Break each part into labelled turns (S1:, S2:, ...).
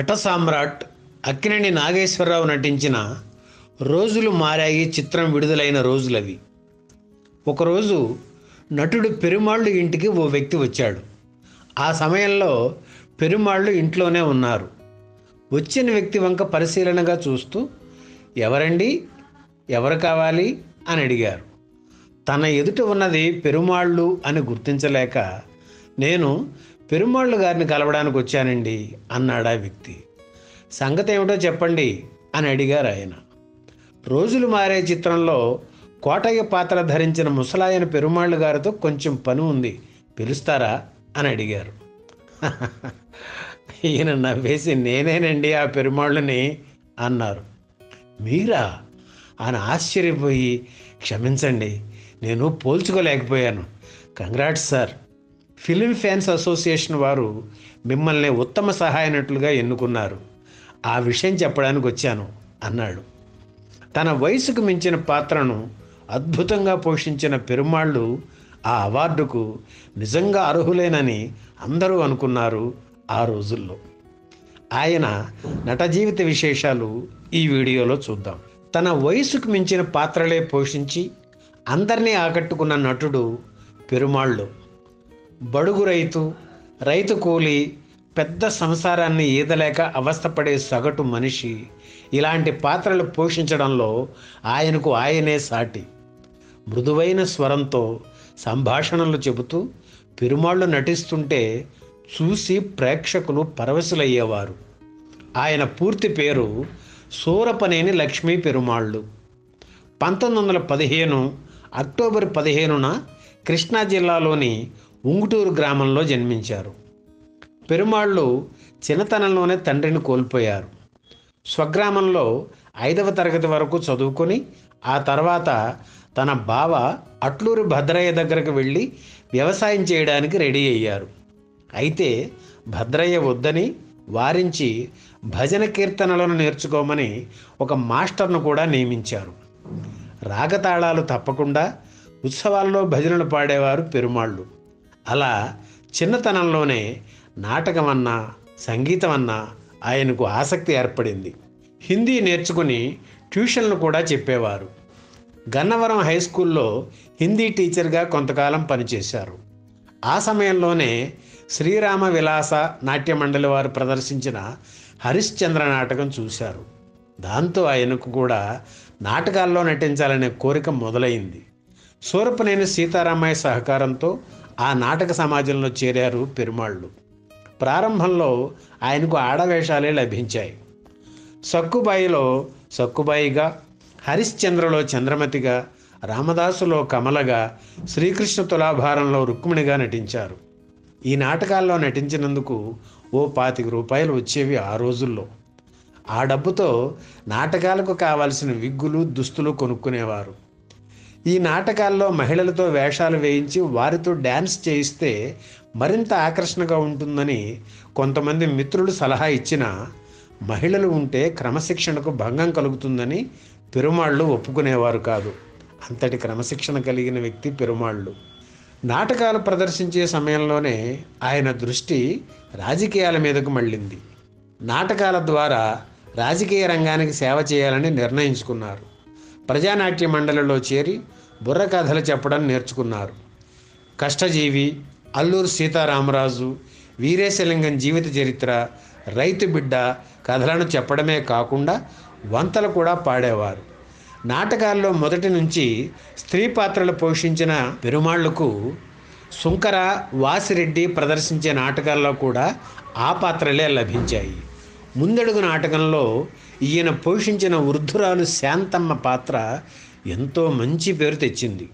S1: నట సామ్రాట్ అక్కినేని నాగేశ్వరరావు నటించిన రోజులు మారాయి చిత్రం విడుదలైన రోజులవి ఒకరోజు నటుడు పెరుమాళ్ళు ఇంటికి ఓ వ్యక్తి వచ్చాడు ఆ సమయంలో పెరుమాళ్ళు ఇంట్లోనే ఉన్నారు వచ్చిన వ్యక్తి వంక పరిశీలనగా చూస్తూ ఎవరండి ఎవరు కావాలి అని అడిగారు తన ఎదుట ఉన్నది పెరుమాళ్ళు అని గుర్తించలేక నేను పెరుమాళ్ళు గారిని కలవడానికి వచ్చానండి అన్నాడు ఆ వ్యక్తి సంగతి ఏమిటో చెప్పండి అని అడిగారు ఆయన రోజులు మారే చిత్రంలో కోటయ్య పాత్ర ధరించిన ముసలాయన పెరుమాళ్ళు గారితో కొంచెం పని ఉంది పిలుస్తారా అని అడిగారు ఈయన నవ్వేసి నేనేనండి ఆ పెరుమాళ్ళని అన్నారు మీరా ఆయన ఆశ్చర్యపోయి క్షమించండి నేను పోల్చుకోలేకపోయాను congrats sir film fans association వారు మిమ్మల్ని ఉత్తమ సహాయ నటులుగా ఎన్నుకున్నారు ఆ విషయం చెప్పడానికి వచ్చాను అన్నాడు తన వయసుకు మించిన పాత్రను అద్భుతంగా పోషించిన పెరుమాళ్ళు ఆ అవార్డుకు నిజంగా అర్హులేనని అందరూ అనుకున్నారు ఆ రోజుల్లో ఆయన నట జీవిత విశేషాలు ఈ వీడియోలో చూద్దాం తన వయసుకు మించిన పాత్రలే పోషించి అందరినీ ఆకట్టుకున్న నటుడు పెరుమాళ్ళు బడుగు రైతు రైతు కూలి పెద్ద సంసారాన్ని ఈదలేక అవస్థపడే సగటు మనిషి ఇలాంటి పాత్రలు పోషించడంలో ఆయనకు ఆయనే సాటి మృదువైన స్వరంతో సంభాషణలు చెబుతూ పెరుమాళ్ళు నటిస్తుంటే చూసి ప్రేక్షకులు పరవశులయ్యేవారు ఆయన పూర్తి పేరు సూరపనేని లక్ష్మీ పెరుమాళ్ళు పంతొమ్మిది వందల పదిహేను అక్టోబర్ పదిహేనున కృష్ణా జిల్లాలోని ఉంగుటూరు గ్రామంలో జన్మించారు పెరుమాళ్ళు చిన్నతనంలోనే తండ్రిని కోల్పోయారు స్వగ్రామంలో ఐదవ తరగతి వరకు చదువుకొని ఆ తర్వాత తన బావ అట్లూరి భద్రయ్య దగ్గరకు వెళ్ళి వ్యవసాయం చేయడానికి రెడీ అయ్యారు అయితే భద్రయ్య వద్దని వారించి భజన కీర్తనలను నేర్చుకోమని ఒక మాస్టర్ను కూడా నియమించారు రాగతాళాలు తప్పకుండా ఉత్సవాల్లో భజనలు పాడేవారు పెరుమాళ్ళు అలా చిన్నతనంలోనే నాటకం అన్నా సంగీతం అన్నా ఆయనకు ఆసక్తి ఏర్పడింది హిందీ నేర్చుకుని ట్యూషన్లు కూడా చెప్పేవారు గన్నవరం హై స్కూల్లో హిందీ టీచర్గా కొంతకాలం పనిచేశారు ఆ సమయంలోనే శ్రీరామ విలాస నాట్య మండలి వారు ప్రదర్శించిన హరిశ్చంద్ర నాటకం చూశారు దాంతో ఆయనకు కూడా నాటకాల్లో నటించాలనే కోరిక మొదలైంది సూరపనేని సీతారామయ్య సహకారంతో ఆ నాటక సమాజంలో చేరారు పెరుమాళ్ళు ప్రారంభంలో ఆయనకు ఆడవేషాలే లభించాయి సక్కుబాయిలో సక్కుబాయిగా హరిశ్చంద్రలో చంద్రమతిగా రామదాసులో కమలగా శ్రీకృష్ణ తులాభారంలో రుక్మిణిగా నటించారు ఈ నాటకాల్లో నటించినందుకు ఓ పాతిక రూపాయలు వచ్చేవి ఆ రోజుల్లో ఆ డబ్బుతో నాటకాలకు కావాల్సిన విగ్గులు దుస్తులు కొనుక్కునేవారు ఈ నాటకాల్లో మహిళలతో వేషాలు వేయించి వారితో డ్యాన్స్ చేయిస్తే మరింత ఆకర్షణగా ఉంటుందని కొంతమంది మిత్రులు సలహా ఇచ్చినా మహిళలు ఉంటే క్రమశిక్షణకు భంగం కలుగుతుందని పెరుమాళ్ళు ఒప్పుకునేవారు కాదు అంతటి క్రమశిక్షణ కలిగిన వ్యక్తి పెరుమాళ్ళు నాటకాలు ప్రదర్శించే సమయంలోనే ఆయన దృష్టి రాజకీయాల మీదకు మళ్ళింది నాటకాల ద్వారా రాజకీయ రంగానికి సేవ చేయాలని నిర్ణయించుకున్నారు ప్రజానాట్య మండలిలో చేరి బుర్ర కథలు చెప్పడం నేర్చుకున్నారు కష్టజీవి అల్లూరు సీతారామరాజు వీరేశలింగం జీవిత చరిత్ర రైతు బిడ్డ కథలను చెప్పడమే కాకుండా వంతలు కూడా పాడేవారు నాటకాల్లో మొదటి నుంచి స్త్రీ పాత్రలు పోషించిన పెరుమాళ్లకు సుంకర వాసిరెడ్డి ప్రదర్శించే నాటకాల్లో కూడా ఆ పాత్రలే లభించాయి ముందడుగు నాటకంలో ఈయన పోషించిన వృద్ధురాలు శాంతమ్మ పాత్ర ఎంతో మంచి పేరు తెచ్చింది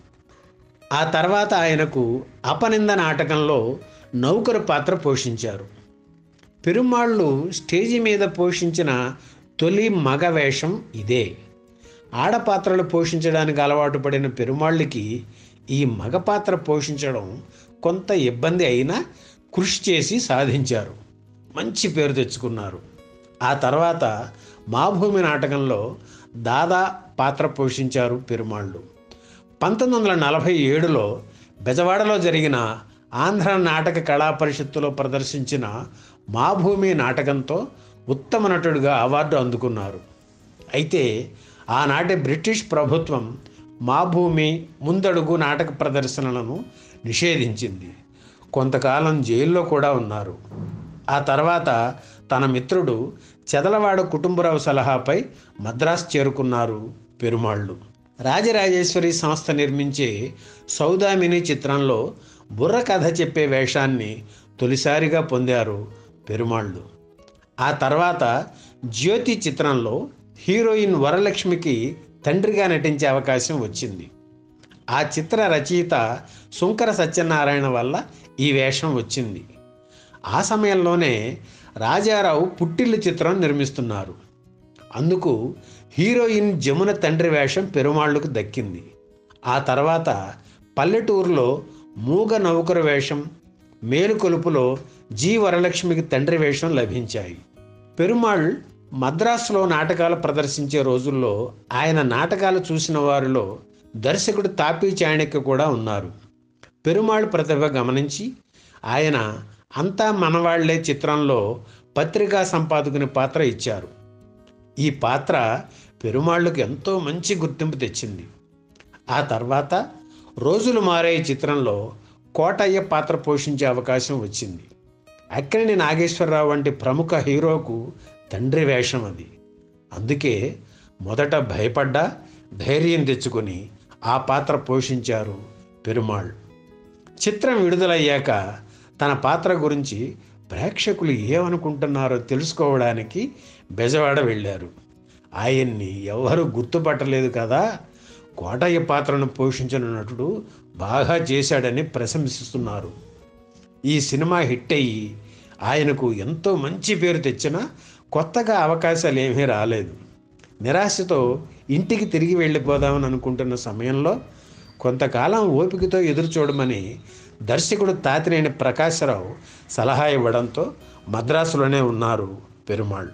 S1: ఆ తర్వాత ఆయనకు అపనింద నాటకంలో నౌకరు పాత్ర పోషించారు పెరుమాళ్ళు స్టేజి మీద పోషించిన తొలి మగ వేషం ఇదే ఆడపాత్రలు పోషించడానికి అలవాటు పడిన పెరుమాళ్ళకి ఈ మగ పాత్ర పోషించడం కొంత ఇబ్బంది అయినా కృషి చేసి సాధించారు మంచి పేరు తెచ్చుకున్నారు ఆ తర్వాత మాభూమి నాటకంలో దాదా పాత్ర పోషించారు పెరుమాళ్ళు పంతొమ్మిది వందల నలభై ఏడులో బెజవాడలో జరిగిన ఆంధ్ర నాటక కళా పరిషత్తులో ప్రదర్శించిన మాభూమి నాటకంతో ఉత్తమ నటుడిగా అవార్డు అందుకున్నారు అయితే ఆనాటి బ్రిటిష్ ప్రభుత్వం మా భూమి ముందడుగు నాటక ప్రదర్శనలను నిషేధించింది కొంతకాలం జైల్లో కూడా ఉన్నారు ఆ తర్వాత తన మిత్రుడు చెదలవాడ కుటుంబరావు సలహాపై మద్రాసు చేరుకున్నారు పెరుమాళ్ళు రాజరాజేశ్వరి సంస్థ నిర్మించే సౌదామిని చిత్రంలో బుర్ర కథ చెప్పే వేషాన్ని తొలిసారిగా పొందారు పెరుమాళ్ళు ఆ తర్వాత జ్యోతి చిత్రంలో హీరోయిన్ వరలక్ష్మికి తండ్రిగా నటించే అవకాశం వచ్చింది ఆ చిత్ర రచయిత శుంకర సత్యనారాయణ వల్ల ఈ వేషం వచ్చింది ఆ సమయంలోనే రాజారావు పుట్టిల్లు చిత్రం నిర్మిస్తున్నారు అందుకు హీరోయిన్ జమున తండ్రి వేషం పెరుమాళ్లకు దక్కింది ఆ తర్వాత పల్లెటూరులో మూగ నౌకరు వేషం మేలుకొలుపులో జి వరలక్ష్మికి తండ్రి వేషం లభించాయి పెరుమాళ్ మద్రాసులో నాటకాలు ప్రదర్శించే రోజుల్లో ఆయన నాటకాలు చూసిన వారిలో దర్శకుడు తాపీ చాణక్య కూడా ఉన్నారు పెరుమాళ్ ప్రతిభ గమనించి ఆయన అంతా మనవాళ్లే చిత్రంలో పత్రికా సంపాదకుని పాత్ర ఇచ్చారు ఈ పాత్ర పెరుమాళ్ళకు ఎంతో మంచి గుర్తింపు తెచ్చింది ఆ తర్వాత రోజులు మారే చిత్రంలో కోటయ్య పాత్ర పోషించే అవకాశం వచ్చింది అక్కినేని నాగేశ్వరరావు వంటి ప్రముఖ హీరోకు తండ్రి వేషం అది అందుకే మొదట భయపడ్డా ధైర్యం తెచ్చుకొని ఆ పాత్ర పోషించారు పెరుమాళ్ చిత్రం విడుదలయ్యాక తన పాత్ర గురించి ప్రేక్షకులు ఏమనుకుంటున్నారో తెలుసుకోవడానికి బెజవాడ వెళ్ళారు ఆయన్ని ఎవరు గుర్తుపట్టలేదు కదా కోటయ్య పాత్రను పోషించిన నటుడు బాగా చేశాడని ప్రశంసిస్తున్నారు ఈ సినిమా హిట్ అయ్యి ఆయనకు ఎంతో మంచి పేరు తెచ్చినా కొత్తగా అవకాశాలు ఏమీ రాలేదు నిరాశతో ఇంటికి తిరిగి వెళ్ళిపోదామని అనుకుంటున్న సమయంలో కొంతకాలం ఓపికతో ఎదురు చూడమని దర్శకుడు తాతినేని ప్రకాశరావు సలహా ఇవ్వడంతో మద్రాసులోనే ఉన్నారు పెరుమాళ్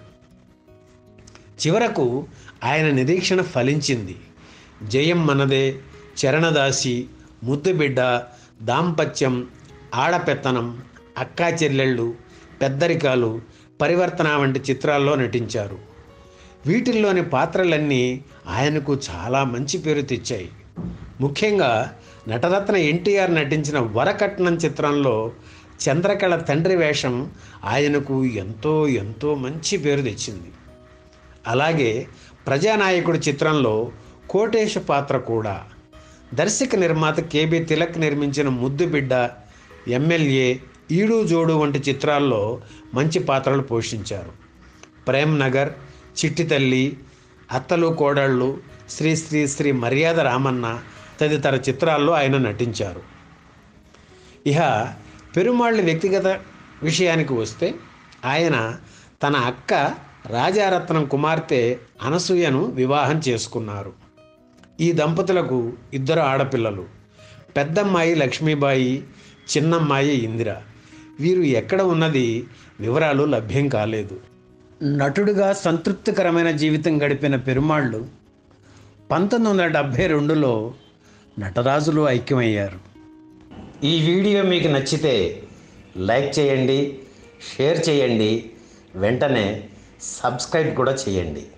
S1: చివరకు ఆయన నిరీక్షణ ఫలించింది జయం మనదే చరణదాసి ముద్దుబిడ్డ దాంపత్యం ఆడపెత్తనం అక్కా చెల్లెళ్ళు పెద్దరికాలు పరివర్తన వంటి చిత్రాల్లో నటించారు వీటిల్లోని పాత్రలన్నీ ఆయనకు చాలా మంచి పేరు తెచ్చాయి ముఖ్యంగా నటరత్న ఎన్టీఆర్ నటించిన వరకట్నం చిత్రంలో చంద్రకళ తండ్రి వేషం ఆయనకు ఎంతో ఎంతో మంచి పేరు తెచ్చింది అలాగే ప్రజానాయకుడు చిత్రంలో కోటేశ పాత్ర కూడా దర్శక నిర్మాత కేబి తిలక్ నిర్మించిన ముద్దు బిడ్డ ఎమ్మెల్యే ఈడు జోడు వంటి చిత్రాల్లో మంచి పాత్రలు పోషించారు ప్రేమ్ నగర్ చిట్టి తల్లి అత్తలు కోడళ్ళు శ్రీ శ్రీ శ్రీ మర్యాద రామన్న తదితర చిత్రాల్లో ఆయన నటించారు ఇహ పెరుమాళ్ళ వ్యక్తిగత విషయానికి వస్తే ఆయన తన అక్క రాజారత్నం కుమార్తె అనసూయను వివాహం చేసుకున్నారు ఈ దంపతులకు ఇద్దరు ఆడపిల్లలు పెద్దమ్మాయి లక్ష్మీబాయి చిన్నమ్మాయి ఇందిర వీరు ఎక్కడ ఉన్నది వివరాలు లభ్యం కాలేదు నటుడుగా సంతృప్తికరమైన జీవితం గడిపిన పెరుమాళ్ళు పంతొమ్మిది వందల డెబ్భై రెండులో నటరాజులు ఐక్యమయ్యారు ఈ వీడియో మీకు నచ్చితే లైక్ చేయండి షేర్ చేయండి వెంటనే సబ్స్క్రైబ్ కూడా చేయండి